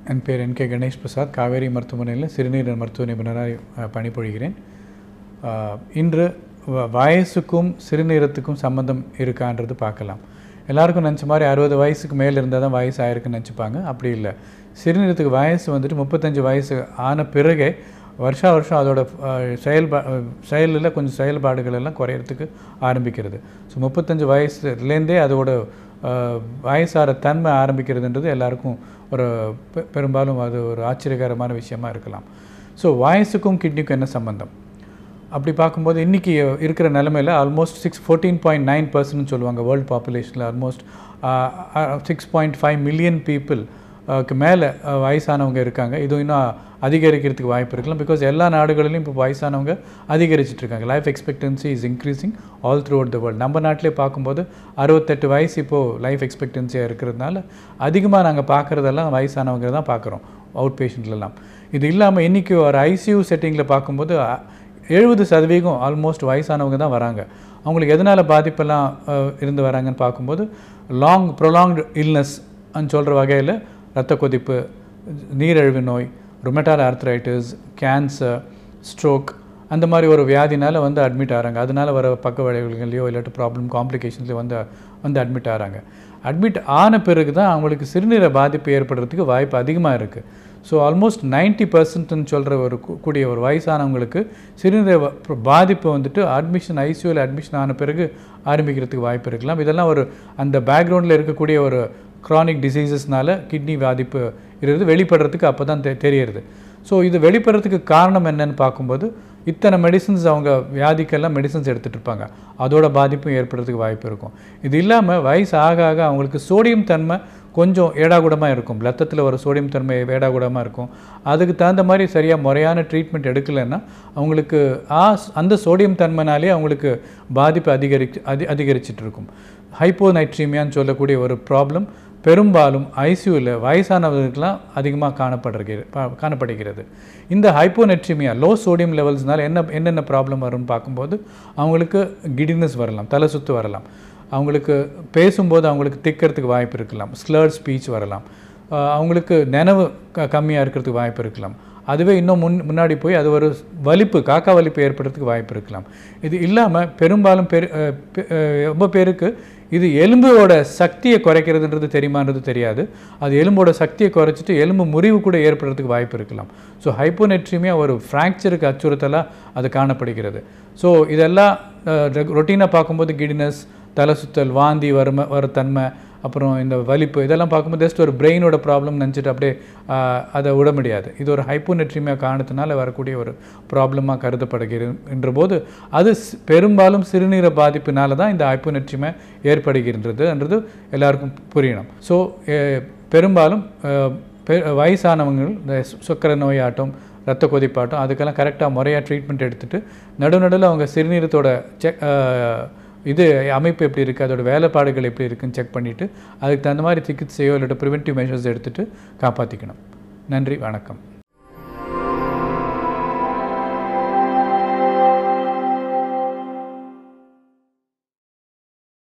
என் பேர் N K Ganesh Prasad Kaveri மருத்துவமனையில் சிறுநீர் மருத்துவ நிபுணராக அஹ், பணிபுரிகிறேன் அஹ், இன்று வ- வயசுக்கும் சிறுநீரத்துக்கும் சம்மந்தம் இருக்கான்றது பார்க்கலாம் எல்லாருக்கும் நினச்ச மாதிரி அறுபது வயசுக்கு மேலே இருந்தால் தான் வயசு ஆயிருக்குன்னு நினச்சிப்பாங்க அப்படி இல்லை சிறுநீரத்துக்கு வயசு வந்துட்டு முப்பத்தஞ்சு வயசு ஆன பிறகே வருஷா வருஷம் அதோட அஹ், செயல்பா செயலில் கொஞ்சம் செயல்பாடுகள் எல்லாம் குறையறதுக்கு ஆரம்பிக்கிறது ஸோ முப்பத்தஞ்சு வயசுலேருந்தே அதோட அஹ், வயசார தன்மை ஆரம்பிக்கிறதுன்றது எல்லாருக்கும் ஒரு பெ- பெரும்பாலும் அது ஒரு ஆச்சரியகரமான விஷயமா இருக்கலாம் ஸோ வயசுக்கும் கிட்னிக்கும் என்ன சம்பந்தம் அப்படி பார்க்கும்போது இன்றைக்கி இருக்கிற நிலமையில் almost six fourteen point nine percent சொல்லுவாங்க வேர்ல்டு பாப்புலேஷனில் almost six point five million people க்கு மேலே வயசானவங்க இருக்காங்க இது இன்னும் அதிகரிக்கிறதுக்கு வாய்ப்பு இருக்கலாம் பிகாஸ் எல்லா நாடுகளிலும் இப்போ வயசானவங்க அதிகரிச்சிட்டு இருக்காங்க life expectancy is increasing all throughout the world நம்ம நாட்டிலே பார்க்கும்போது அறுபத்தெட்டு வயசு இப்போது லைஃப் எக்ஸ்பெக்டன்சியாக இருக்கிறதுனால அதிகமாக நாங்கள் பார்க்குறதெல்லாம் வயசானவங்க தான் பார்க்குறோம் அவுட் பேஷண்ட்லலாம் இது இல்லாமல் இன்றைக்கி ஒரு ஐசியூ செட்டிங்கில் பார்க்கும்போது அ- எழுபது சதவீதம் ஆல்மோஸ்ட் வயசானவங்க தான் வராங்க அவங்களுக்கு எதனால் பாதிப்பெல்லாம் அஹ், இருந்து வராங்கன்னு பார்க்கும்போது லாங் ப்ரொலாங்டு இல்னஸ் சொல்கிற வகையில் இரத்த கொதிப்பு நீரிழிவு நோய் ருமட்டால் ஆர்த்ரைட்டிஸ் கேன்சர் ஸ்ட்ரோக் அந்த மாதிரி ஒரு வியாதினால வந்து அட்மிட் ஆகிறாங்க அதனால வர பக்க விளைவுகளையோ இல்லாட்டி ப்ராப்ளம் காம்ப்ளிகேஷன்ஸ்லையோ வந்து வந்து அட்மிட் ஆகிறாங்க அட்மிட் ஆன பிறகு தான் அவங்களுக்கு சிறுநீர பாதிப்பு ஏற்படுறதுக்கு வாய்ப்பு அதிகமாக இருக்குது ஸோ ஆல்மோஸ்ட் நைன்ட்டி பர்சன்ட்னு சொல்கிற ஒரு கூ- கூடிய ஒரு வயசானவங்களுக்கு சிறுநீர வ- பாதிப்பு வந்துட்டு அட்மிஷன் ஐசியூவில் அட்மிஷன் ஆன பிறகு ஆரம்பிக்கிறதுக்கு வாய்ப்பு இருக்கலாம் இதெல்லாம் ஒரு அந்த பேக்ரவுண்டில் இருக்கக்கூடிய ஒரு க்ரானிக் டிசீசஸ்னால கிட்னி பாதிப்பு இருக்கிறது வெளிப்படுறதுக்கு அப்போ தான் தெ தெரியறது ஸோ இது வெளிப்படுறதுக்கு காரணம் என்னன்னு பார்க்கும்போது இத்தனை மெடிசின்ஸ் அவங்க வியாதிக்கெல்லாம் மெடிசின்ஸ் எடுத்துகிட்டு இருப்பாங்க அதோட பாதிப்பும் ஏற்படுறதுக்கு வாய்ப்பு இருக்கும் இது இல்லாமல் வயசு ஆக ஆக அவங்களுக்கு சோடியம் தன்மை கொஞ்சம் ஏடாகூடமாக இருக்கும் ரத்தத்தில் ஒரு சோடியம் தன்மை ஏடாகூடமாக இருக்கும் அதுக்கு தகுந்த மாதிரி சரியாக முறையான ட்ரீட்மெண்ட் எடுக்கலைன்னா அவங்களுக்கு ஆ அந்த சோடியம் தன்மைனாலே அவங்களுக்கு பாதிப்பு அதிகரிச்சு அதி அதிகரிச்சிட்டு இருக்கும் ஹைப்போநைட்ரீமியான்னு சொல்லக்கூடிய ஒரு ப்ராப்ளம் பெரும்பாலும் ஐசியூவில் வயசானவர்களுக்கெல்லாம் அதிகமாக காணப்படுகிறது பா- காணப்படுகிறது இந்த ஹைப்போநெட்ரிமியா லோ சோடியம் லெவல்ஸ்னால என்ன என்னென்ன ப்ராப்ளம் வரும்னு பார்க்கும்போது அவங்களுக்கு கிடினஸ் வரலாம் தலை சுத்து வரலாம் அவங்களுக்கு பேசும்போது அவங்களுக்கு திக்கிறதுக்கு வாய்ப்பு இருக்கலாம் ஸ்லர்ட் ஸ்பீச் வரலாம் ஆஹ் அவங்களுக்கு நினைவு க கம்மியாக இருக்கிறதுக்கு வாய்ப்பு இருக்கலாம் அதுவே இன்னும் முன் முன்னாடி போய் அது ஒரு வலிப்பு காக்கா வலிப்பு ஏற்படுறதுக்கு வாய்ப்பு இருக்கலாம் இது இல்லாமல் பெரும்பாலும் பெரு அஹ் பெ- அஹ் ரொம்ப பேருக்கு இது எலும்போட சக்தியை குறைக்கிறதுன்றது தெரியுமான்றது தெரியாது அது எலும்போட சக்தியை குறைச்சிட்டு எலும்பு முறிவு கூட ஏற்படுறதுக்கு வாய்ப்பு இருக்கலாம் ஸோ ஹைப்போநெட்ரிமியா ஒரு ஃப்ராக்சருக்கு அச்சுறுத்தலாக அது காணப்படுகிறது ஸோ இதெல்லாம் ரொட்டீனாக பார்க்கும்போது கிடினஸ் தலை சுத்தல் வாந்தி வரும வர தன்மை அப்புறம் இந்த வலிப்பு இதெல்லாம் பார்க்கும்போது ஜஸ்ட் ஒரு பிரெயினோட ப்ராப்ளம் நினச்சிட்டு அப்படியே ஆஹ், அதை விட முடியாது இது ஒரு ஹைப்போநெட்ரிமியா காரணத்தினால வரக்கூடிய ஒரு ப்ராப்ளமாக கருதப்படுகின்ற போது அது ஸ்- பெரும்பாலும் சிறுநீர பாதிப்பினால தான் இந்த ஹைப்போநெட்ரிமியா ஏற்படுகின்றதுன்றது எல்லாருக்கும் புரியணும் ஸோ பெரும்பாலும் அஹ், பெ- வயசானவங்க இந்த சு- சர்க்கரை நோயாட்டம் ரத்த கொதிப்பாட்டம் அதுக்கெல்லாம் கரெக்டாக முறையாக ட்ரீட்மெண்ட் எடுத்துட்டு நடுநடுவில் அவங்க சிறுநீரத்தோட செக் இது அமைப்பு எப்படி இருக்குது அதோட வேலைப்பாடுகள் எப்படி இருக்குன்னு செக் பண்ணிவிட்டு அதுக்கு தகுந்த மாதிரி சிகிச்சையோ இல்லாட்ட ப்ரிவென்டிவ் மெஷர்ஸ் எடுத்துகிட்டு காப்பாற்றிக்கணும் நன்றி வணக்கம்